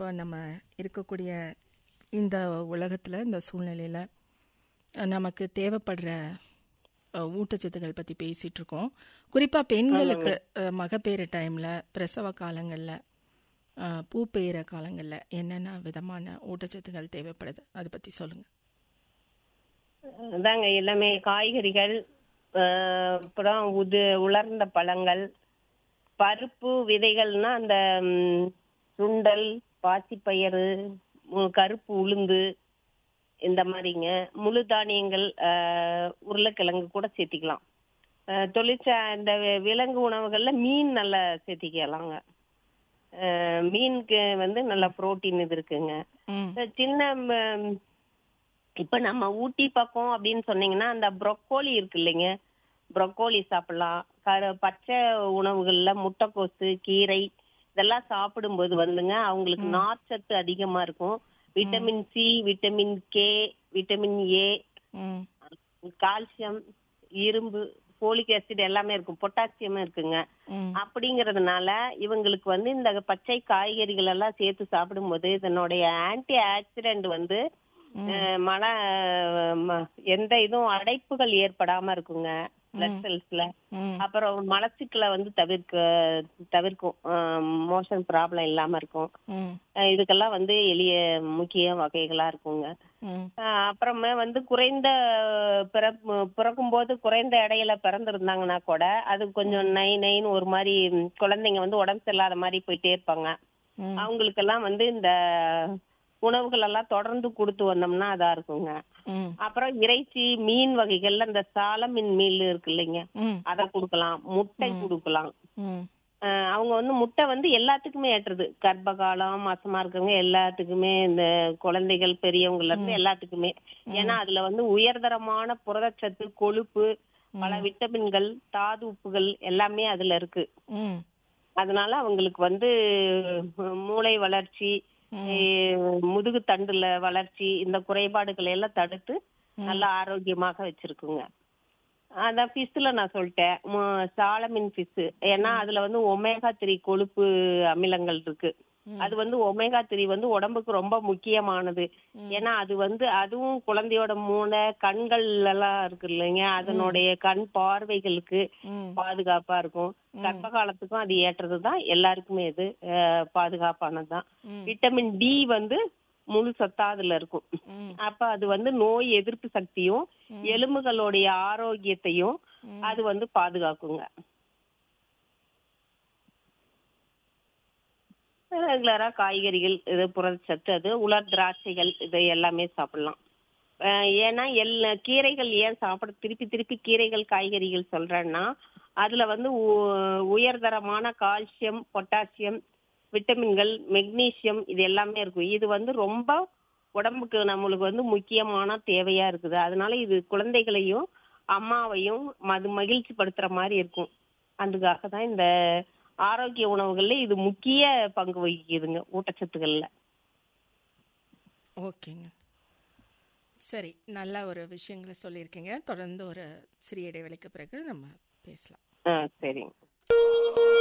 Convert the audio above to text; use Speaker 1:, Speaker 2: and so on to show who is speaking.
Speaker 1: இப்போ நம்ம இருக்கக்கூடிய இந்த உலகத்தில் இந்த சூழ்நிலையில் நமக்கு தேவைப்படுற அஹ், ஊட்டச்சத்துக்கள் பற்றி பேசிகிட்டு இருக்கோம் குறிப்பாக பெண்களுக்கு அஹ், மகப்பேறு டைமில் பிரசவ காலங்களில் பூ பெய்கிற காலங்களில் என்னென்ன விதமான ஊட்டச்சத்துக்கள் தேவைப்படுது அதை பற்றி சொல்லுங்கள்
Speaker 2: அதாங்க எல்லாமே காய்கறிகள் ஆஹ் அப்புறம் உது உலர்ந்த பழங்கள் பருப்பு விதைகள்னா அந்த ம், சுண்டல் பாசிப்பயிறு உ- கருப்பு உளுந்து இந்த மாதிரிங்க முழு தானியங்கள் ஆஹ் உருளைக்கிழங்கு கூட சேர்த்திக்கலாம் ஆஹ் தொழிற்சா இந்த வி- விலங்கு உணவுகள்ல மீன் நல்லா சேர்த்திக்கலாங்க ஆஹ் மீனுக்கு வந்து நல்ல புரோட்டீன் இது இருக்குங்க
Speaker 1: ம்
Speaker 2: இந்த சின்ன ம், இப்ப நம்ம ஊட்டி பக்கம் அப்படின்னு சொன்னீங்கன்னா அந்த ப்ரொக்கோலி இருக்கு இல்லைங்க ப்ரொக்கோலி சாப்பிடலாம் கரு பச்சை உணவுகள்ல முட்டைக்கோசு கீரை இதெல்லாம் சாப்பிடும்போது வந்துங்க அவங்களுக்கு நார்ச்சத்து அதிகமா இருக்கும் vitamin C vitamin K vitamin A
Speaker 1: ம்
Speaker 2: கால்சியம் இரும்பு ஃபோலிக் ஆசிட் எல்லாமே இருக்கும் பொட்டாசியம் இருக்குங்க
Speaker 1: ம்
Speaker 2: அப்படிங்கறதுனால இவங்களுக்கு வந்து இந்த பச்சை காய்கறிகள் எல்லாம் சேர்த்து சாப்பிடும்போது இதனுடைய ஆன்டி ஆக்சிடென்ட் வந்து அஹ், மன ம- எந்த இதுவும் அடைப்புகள் ஏற்படாம இருக்குங்க பிளட் செல்ஸ்ல
Speaker 1: ம்
Speaker 2: அப்புறம் மலச்சிக்கலை வந்து தவிர்க்க தவிர்க்கும் மோஷன் ப்ராப்ளம் இல்லாம இருக்கும்
Speaker 1: ம்
Speaker 2: அஹ், இதுக்கெல்லாம் வந்து எளிய முக்கிய வகைகளா இருக்குங்க
Speaker 1: ம்
Speaker 2: ஆஹ் அப்புறமே வந்து குறைந்த பிறப்பு பிறக்கும்போது குறைந்த எடையில பிறந்திருந்தாங்கன்னா கூட அது கொஞ்சம் நை நைன்னு ஒரு மாதிரி ம், குழந்தைங்க வந்து உடம்பு சரியில்லாத மாதிரி போயிட்டே இருப்பாங்க
Speaker 1: ம்
Speaker 2: அவங்களுக்கெல்லாம் வந்து இந்த உணவுகள் எல்லாம் தொடர்ந்து கொடுத்து வந்தோம்னா அதா இருக்குங்க
Speaker 1: ம்
Speaker 2: அப்புறம் இறைச்சி மீன் வகைகள்ல இந்த சாலமின் மீன் இருக்கு இல்லைங்க
Speaker 1: ம்
Speaker 2: அதை கொடுக்கலாம் முட்டை கொடுக்கலாம்
Speaker 1: ம்
Speaker 2: ஆஹ் அவங்க வந்து முட்டை வந்து எல்லாத்துக்குமே ஏற்றுறது கர்ப்ப காலம் மாசமா இருக்கவங்க எல்லாத்துக்குமே இந்த குழந்தைகள் பெரியவங்கல இருந்து எல்லாத்துக்குமே ஏன்னா அதுல வந்து உயர்தரமான புரதச்சத்து கொழுப்பு பல விட்டமின்கள் தாது உப்புகள் எல்லாமே அதுல இருக்கு
Speaker 1: ம்
Speaker 2: அதனால அவங்களுக்கு வந்து அஹ், மூளை வளர்ச்சி அஹ், முதுகு தண்டுல வளர்ச்சி இந்த குறைபாடுகளை எல்லாம் தடுத்து நல்லா ஆரோக்கியமாக வச்சிருக்குங்க அதான் ஃபிஷ்ல நான் சொல்லிட்டேன் மு- சாலமின் ஃபிஷ் ஏன்னா அதுல வந்து ஒமேகா த்ரீ கொழுப்பு அமிலங்கள் இருக்கு அது வந்து ஒமேகா த்ரீ வந்து உடம்புக்கு ரொம்ப முக்கியமானது ஏன்னா அது வந்து அதுவும் குழந்தையோட மூளை கண்கள் எல்லாம் இருக்கு இல்லைங்க அதனுடைய கண் பார்வைகளுக்கு
Speaker 1: ம்
Speaker 2: பாதுகாப்பா இருக்கும் கர்ப்ப காலத்துக்கும் அது ஏற்றதுதான் எல்லாருக்குமே இது அஹ், பாதுகாப்பானதுதான்
Speaker 1: ம்.
Speaker 2: விட்டமின் டி வந்து முழு சத்தா அதுல இருக்கும்
Speaker 1: ம்
Speaker 2: அப்ப அது வந்து நோய் எதிர்ப்பு சக்தியும் எலும்புகளுடைய ஆரோக்கியத்தையும் அது வந்து பாதுகாக்குங்க ரெகுலரா காய்கறிகள் இது புரதச்சத்து அது உலர் திராட்சைகள் இது எல்லாமே சாப்பிடலாம் அஹ் ஏன்னா எல்லா கீரைகள் ஏன் சாப்பிட திருப்பி திருப்பி கீரைகள் காய்கறிகள் சொல்றேன்னா அதுல வந்து உ- உயர்தரமான கால்சியம் பொட்டாசியம் விட்டமின்கள் மெக்னீசியம் இது எல்லாமே இருக்கும் இது வந்து ரொம்ப உடம்புக்கு நம்மளுக்கு வந்து முக்கியமான தேவையா இருக்குது அதனால இது குழந்தைகளையும் அம்மாவையும் மது மகிழ்ச்சி படுத்துற மாதிரி இருக்கும் அதுக்காக தான் இந்த ஆரோக்கிய உணவுகள்ல இது முக்கிய பங்கு வகிக்குதுங்க ஊட்டச்சத்துக்கள்ல
Speaker 1: ஓகேங்க சரி நல்ல ஒரு விஷயங்களை சொல்லியிருக்கீங்க தொடர்ந்து ஒரு சிறிய இடைவெளிக்கு பிறகு நம்ம பேசலாம்
Speaker 2: ஆ சரிங்க